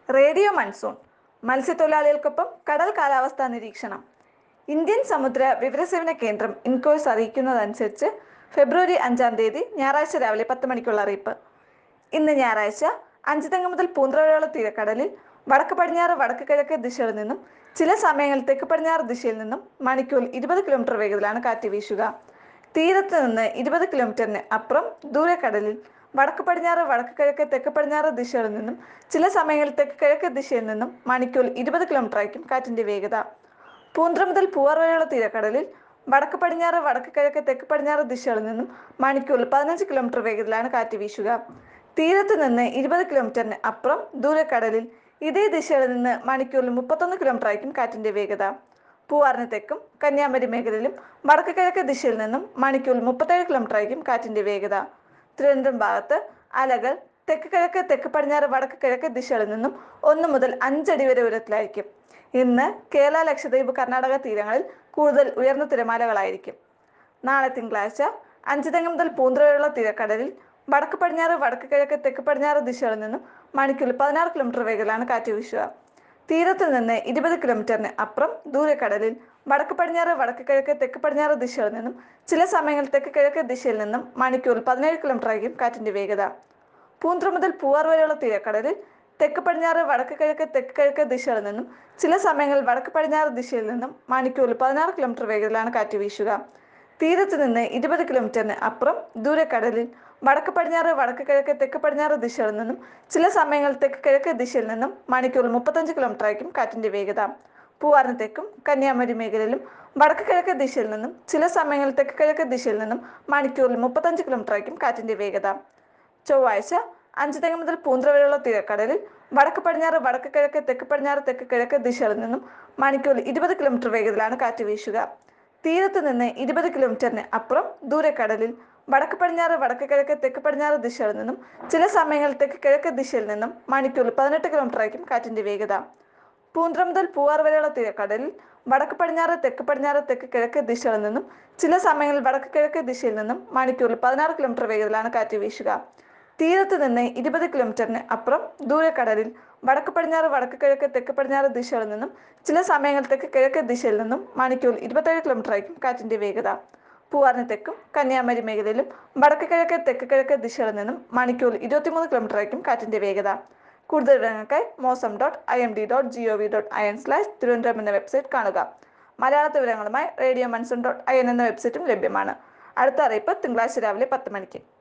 radio monsoon മത്സ്യത്തൊഴിലാളികൾക്കൊപ്പം കടൽ കാലാവസ്ഥാ നിരീക്ഷണം ഇന്ത്യൻ സമുദ്ര വിവരസേവന കേന്ദ്രം ഇൻകോഴ്സ് അറിയിക്കുന്നതനുസരിച്ച് ഫെബ്രുവരി അഞ്ചാം തീയതി ഞായറാഴ്ച രാവിലെ പത്ത് മണിക്കുള്ള അറിയിപ്പ് ഇന്ന് ഞായറാഴ്ച അഞ്ചുതെങ്ങ് മുതൽ പൂന്തറയുള്ള തീരക്കടലിൽ വടക്ക് പടിഞ്ഞാറ് വടക്ക് കിഴക്ക് ദിശയിൽ നിന്നും ചില സമയങ്ങളിൽ തെക്ക് പടിഞ്ഞാറ് ദിശയിൽ നിന്നും മണിക്കൂറിൽ ഇരുപത് കിലോമീറ്റർ വേഗത്തിലാണ് കാറ്റ് വീശുക തീരത്ത് നിന്ന് ഇരുപത് കിലോമീറ്ററിന് അപ്പുറം ദൂരക്കടലിൽ വടക്ക് പടിഞ്ഞാറ് വടക്ക് കിഴക്ക് തെക്ക് പടിഞ്ഞാറ് ദിശകളിൽ നിന്നും ചില സമയങ്ങളിൽ തെക്ക് കിഴക്ക് ദിശയിൽ നിന്നും മണിക്കൂറിൽ ഇരുപത് കിലോമീറ്റർ ആയിരിക്കും കാറ്റിന്റെ വേഗത പൂന്ത്ര മുതൽ പൂവാർ വരെയുള്ള തീരക്കടലിൽ വടക്ക് പടിഞ്ഞാറ് വടക്ക് കിഴക്ക് തെക്ക് പടിഞ്ഞാറ് ദിശകളിൽ നിന്നും മണിക്കൂറിൽ പതിനഞ്ച് കിലോമീറ്റർ വേഗത്തിലാണ് കാറ്റ് വീശുക തീരത്ത് നിന്ന് ഇരുപത് കിലോമീറ്ററിന് അപ്പുറം ദൂരക്കടലിൽ ഇതേ ദിശയിൽ നിന്ന് മണിക്കൂറിൽ മുപ്പത്തൊന്ന് കിലോമീറ്റർ ആയിരിക്കും കാറ്റിന്റെ വേഗത പൂവാറിന് തെക്കും കന്യാകുമാരി മേഖലയിലും വടക്ക് കിഴക്ക് ദിശയിൽ നിന്നും മണിക്കൂറിൽ മുപ്പത്തേഴ് കിലോമീറ്റർ ആയിരിക്കും കാറ്റിന്റെ വേഗത തിരുവനന്തപുരം ഭാഗത്ത് അലകൾ തെക്ക് കിഴക്ക് തെക്ക് പടിഞ്ഞാറ് വടക്ക് കിഴക്ക് ദിശകളിൽ നിന്നും ഒന്ന് മുതൽ അഞ്ചടി വരെ ഉയരത്തിലായിരിക്കും ഇന്ന് കേരള ലക്ഷദ്വീപ് കർണാടക തീരങ്ങളിൽ കൂടുതൽ ഉയർന്ന തിരമാലകളായിരിക്കും നാളെ തിങ്കളാഴ്ച അഞ്ചുതെങ്ങ് മുതൽ പൂന്തറ വരെയുള്ള തീരക്കടലിൽ വടക്ക് പടിഞ്ഞാറ് വടക്ക് കിഴക്ക് തെക്ക് പടിഞ്ഞാറ് ദിശകളിൽ നിന്നും മണിക്കൂറിൽ പതിനാറ് കിലോമീറ്റർ വേഗത്തിലാണ് കാറ്റ് വീശുക തീരത്ത് നിന്ന് ഇരുപത് കിലോമീറ്ററിന് അപ്പുറം ദൂരക്കടലിൽ വടക്ക് പടിഞ്ഞാറ് വടക്ക് കിഴക്ക് തെക്ക് പടിഞ്ഞാറ് ദിശയിൽ നിന്നും ചില സമയങ്ങളിൽ തെക്ക് കിഴക്ക് ദിശയിൽ നിന്നും മണിക്കൂറിൽ പതിനേഴ് കിലോമീറ്റർ ആയിരിക്കും കാറ്റിന്റെ വേഗത പൂന്ത്ര മുതൽ പൂവാർ വരെയുള്ള തീരക്കടലിൽ തെക്ക് പടിഞ്ഞാറ് വടക്ക് കിഴക്ക് തെക്ക് കിഴക്ക് ദിശയിൽ നിന്നും ചില സമയങ്ങളിൽ വടക്ക് പടിഞ്ഞാറ് ദിശയിൽ നിന്നും മണിക്കൂറിൽ പതിനാറ് കിലോമീറ്റർ വേഗത്തിലാണ് കാറ്റ് വീശുക തീരത്ത് നിന്ന് ഇരുപത് കിലോമീറ്ററിന് അപ്പുറം ദൂരക്കടലിൽ വടക്ക് പടിഞ്ഞാറ് വടക്ക് കിഴക്ക് തെക്ക് പടിഞ്ഞാറ് ദിശയിൽ നിന്നും ചില സമയങ്ങളിൽ തെക്ക് കിഴക്ക് ദിശയിൽ നിന്നും മണിക്കൂറിൽ മുപ്പത്തഞ്ച് കിലോമീറ്റർ ആയിരിക്കും കാറ്റിന്റെ വേഗത പൂവാറിന് തെക്കും കന്യാകുമാരി മേഖലയിലും വടക്ക് കിഴക്ക് ദിശയിൽ നിന്നും ചില സമയങ്ങളിൽ തെക്ക് കിഴക്ക് ദിശയിൽ നിന്നും മണിക്കൂറിൽ മുപ്പത്തഞ്ച് കിലോമീറ്റർ ആയിരിക്കും കാറ്റിന്റെ വേഗത ചൊവ്വാഴ്ച അഞ്ച് തെങ്ങ് മുതൽ പൂന്തറ വരെയുള്ള തീരക്കടലിൽ വടക്ക് പടിഞ്ഞാറ് വടക്ക് കിഴക്ക് തെക്ക് പടിഞ്ഞാറ് തെക്ക് കിഴക്ക് ദിശകളിൽ നിന്നും മണിക്കൂറിൽ ഇരുപത് കിലോമീറ്റർ വേഗത്തിലാണ് കാറ്റ് വീശുക തീരത്ത് നിന്ന് ഇരുപത് കിലോമീറ്ററിന് അപ്പുറം ദൂരക്കടലിൽ വടക്ക് പടിഞ്ഞാറ് വടക്ക് കിഴക്ക് തെക്ക് പടിഞ്ഞാറ് ദിശകളിൽ നിന്നും ചില സമയങ്ങളിൽ തെക്ക് കിഴക്ക് ദിശയിൽ നിന്നും മണിക്കൂറിൽ പതിനെട്ട് കിലോമീറ്റർ ആയിരിക്കും കാറ്റിന്റെ വേഗത പൂന്ത്ര മുതൽ പൂവാർ വരെയുള്ള തീരക്കടലിൽ വടക്ക് പടിഞ്ഞാറ് തെക്ക് പടിഞ്ഞാറ് തെക്ക് കിഴക്ക് ദിശകളിൽ നിന്നും ചില സമയങ്ങളിൽ വടക്ക് കിഴക്ക് ദിശയിൽ നിന്നും മണിക്കൂറിൽ പതിനാറ് കിലോമീറ്റർ വേഗത്തിലാണ് കാറ്റ് വീശുക തീരത്ത് നിന്ന് ഇരുപത് കിലോമീറ്ററിന് അപ്പുറം ദൂരക്കടലിൽ വടക്ക് പടിഞ്ഞാറ് വടക്ക് കിഴക്ക് തെക്ക് പടിഞ്ഞാറ് ദിശകളിൽ നിന്നും ചില സമയങ്ങളിൽ തെക്ക് കിഴക്ക് ദിശയിൽ നിന്നും മണിക്കൂറിൽ ഇരുപത്തേഴ് കിലോമീറ്റർ ആയിരിക്കും കാറ്റിന്റെ വേഗത പൂവാറിന് തെക്കും കന്യാകുമാരി മേഖലയിലും വടക്ക് കിഴക്ക് തെക്ക് കിഴക്ക് ദിശകളിൽ നിന്നും മണിക്കൂറിൽ ഇരുപത്തിമൂന്ന് കിലോമീറ്റർ ആയിരിക്കും കാറ്റിന്റെ വേഗത കൂടുതൽ വിവരങ്ങൾക്കായി mausam dot I M D dot G O V dot I N slash Thiruvananthapuram എന്ന വെബ്സൈറ്റ് കാണുക മലയാളത്തെ വിവരങ്ങളുമായി radio monsoon dot I N എന്ന വെബ്സൈറ്റും ലഭ്യമാണ് അടുത്ത അറിയിപ്പ് തിങ്കളാഴ്ച രാവിലെ പത്ത് മണിക്ക്